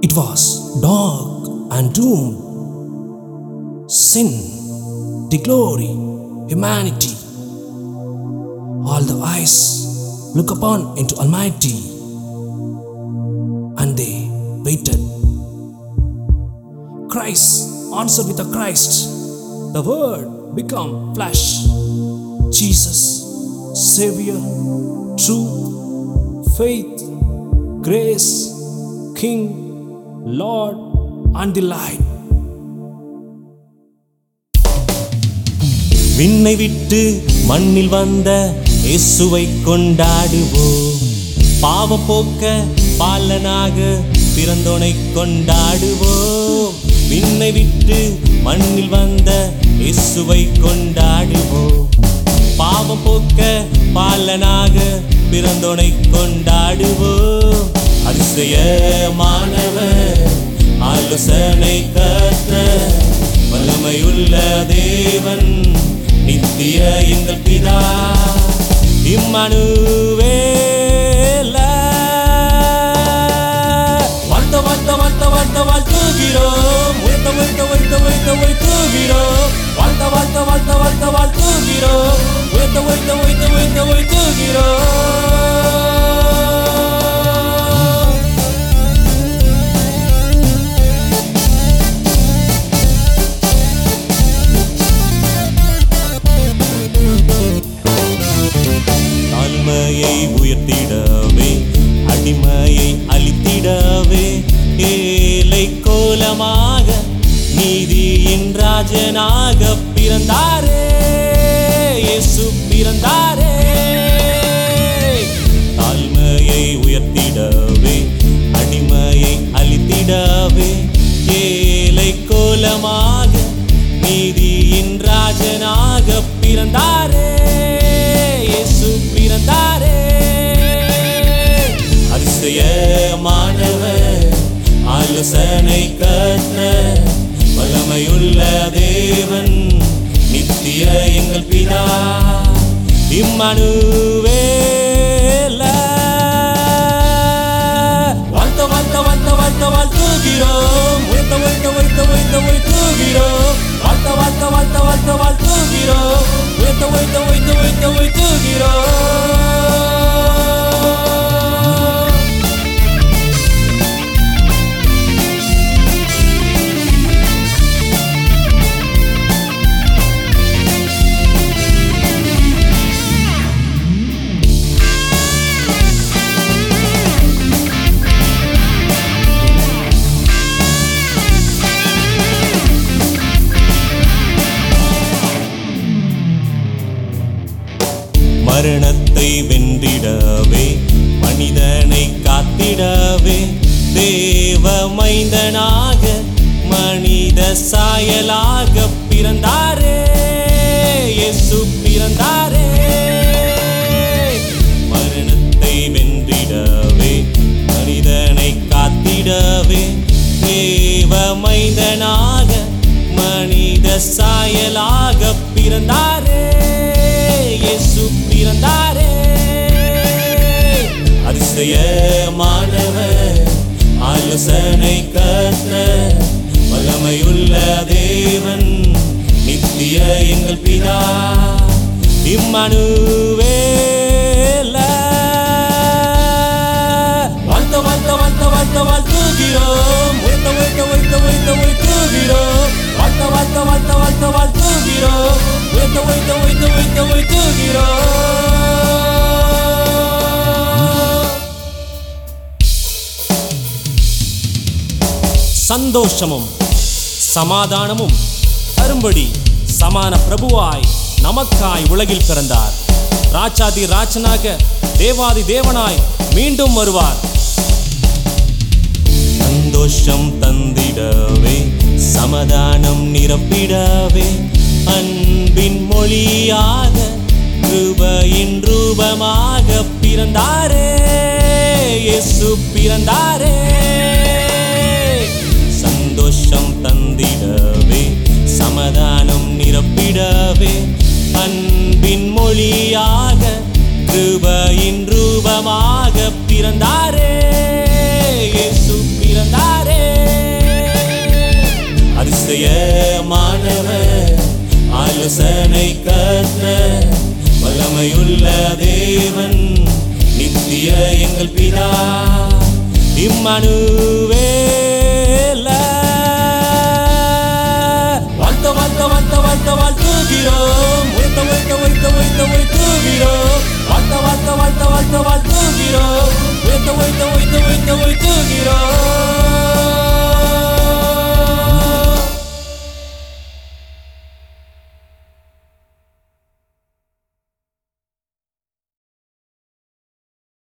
It was dark and doomed. Sin, the glory, humanity. All the eyes look upon into Almighty, and they waited. Christ answered with a Christ. The Word become flesh. Jesus, Savior, truth, faith, grace, King, Lord, and the light. விண்ணை விட்டு மண்ணில் வந்த இயேசுவை கொண்டாடுவோம் பாவம் போக்க பாலனாக பிறந்தோனை கொண்டாடுவோம் விண்ணை விட்டு மண்ணில் வந்த இயேசுவை கொண்டாடுவோம் பாவம் போக்க பாலனாக பிறந்தோனை கொண்டாடுவோம் அதிசயமானவர் ஆலோசனை கற்ற வல்லமையுள்ள தேவன் நித்திய எங்கள் பிதா இம்மனுவேல வாழ்த்த வாழ்த்த வாழ்த்த வாழ்த்த வாழ்த்துகிறோம் உயர்த்த உயர்த்த உயர்த்த உயர்த்த உயர்த்துகிறோம் வாழ்த்த வாழ்த்த வாழ்த்த வாழ்த்த வாழ்த்துகிறோம் உயர்த்த உயர்த்த உயர்த்த உயர்த்த உயர்த்துகிறோம் தாழ்மையை உயர்த்திடவே அடிமையை அழித்திடவே ஏழை கோலமாக நீதியின் ராஜனாக பிறந்தாரே இயேசு பிறந்தாரே தாழ்மையை உயர்த்திடவே அடிமையை அழித்திடவே ஏழை கோலமாக நீதியின் ராஜனாக பிறந்தாரே இயேசு பிறந்தாரே அதிசயமானவர் ஆலோசனை கற்ற வல்லமையுள்ள தேவன் நித்திய எங்கள் பிதா இம்மனுவேல வாழ்த்த வாழ்த்த வாழ்த்த வாழ்த்த வாழ்த்துகிறோம் உயர்த்த உயர்த்த உயர்த்த உயர்த்த உயர்த்துகிறோம் வாழ்த்த வாழ்த்த வாழ்த்த வாழ்த்த வாழ்த்துகிறோம் உயர்த்த உயர்த்த உயர்த்த உயர்த்த உயர்த்துகிறோம் மரணத்தை வென்றிடவே மனிதனை காத்திடவே தேவ மைந்தனாக மனித சாயலாக பிறந்தாரே இயேசு பிறந்தாரே மரணத்தை வென்றிடவே மனிதனை காத்திடவே தேவ மைந்தனாக மனித சாயலாக பிறந்தாரே இயேசு பிறந்தாரே அதிசயமானவர் ஆலோசனை கற்ற வல்லமையுள்ள தேவன் நித்திய எங்கள் பிதா இம்மனுவேல வாழ்த்த வாழ்த்த வாழ்த்த வாழ்த்த வாழ்த்துகிறோம் உயர்த்த உயர்த்த உயர்த்த உயர்த்த உயர்த்துகிறோம் வாழ்த்த வாழ்த்த வாழ்த்த வாழ்த்த வாழ்த்துகிறோம் உயர்த்த உயர்த்த உயர்த்த உயர்த்த உயர்த்துகிறோம் சந்தோஷமும் சமாதானமும் தரும்படி சமான பிரபுவாய் நமக்காய் உலகில் பிறந்தார் ராஜாதி ராஜனாக தேவாதி தேவனாய் மீண்டும் வருவார் சந்தோஷம் தந்திடவே சமாதானம் நிரப்பிடவே அன்பின் மொழியாக கிருபையின் ரூபமாக பிறந்தாரே இயேசு பிறந்தாரே சந்தோஷம் தந்திடவே சமாதானம் நிரப்பிடவே அன்பின் மொழியாக கிருபையின் ரூபமாக பிறந்தாரே இயேசு பிறந்தாரே தேவன் நித்திய எங்கள் பிதா இம்மானுவேல வாழ்த்த வாழ்த்த வாழ்த்த வாழ்த்த வாழ்த்துகிறோம் உயர்த்த உயர்த்த உயர்த்த உயர்த்த உயர்த்துகிறோம் வாழ்த்த வாழ்த்த வாழ்த்த வாழ்த்த வாழ்த்துகிறோம் உயர்த்த உயர்த்த உயர்த்த உயர்த்த உயர்த்துகிறோம்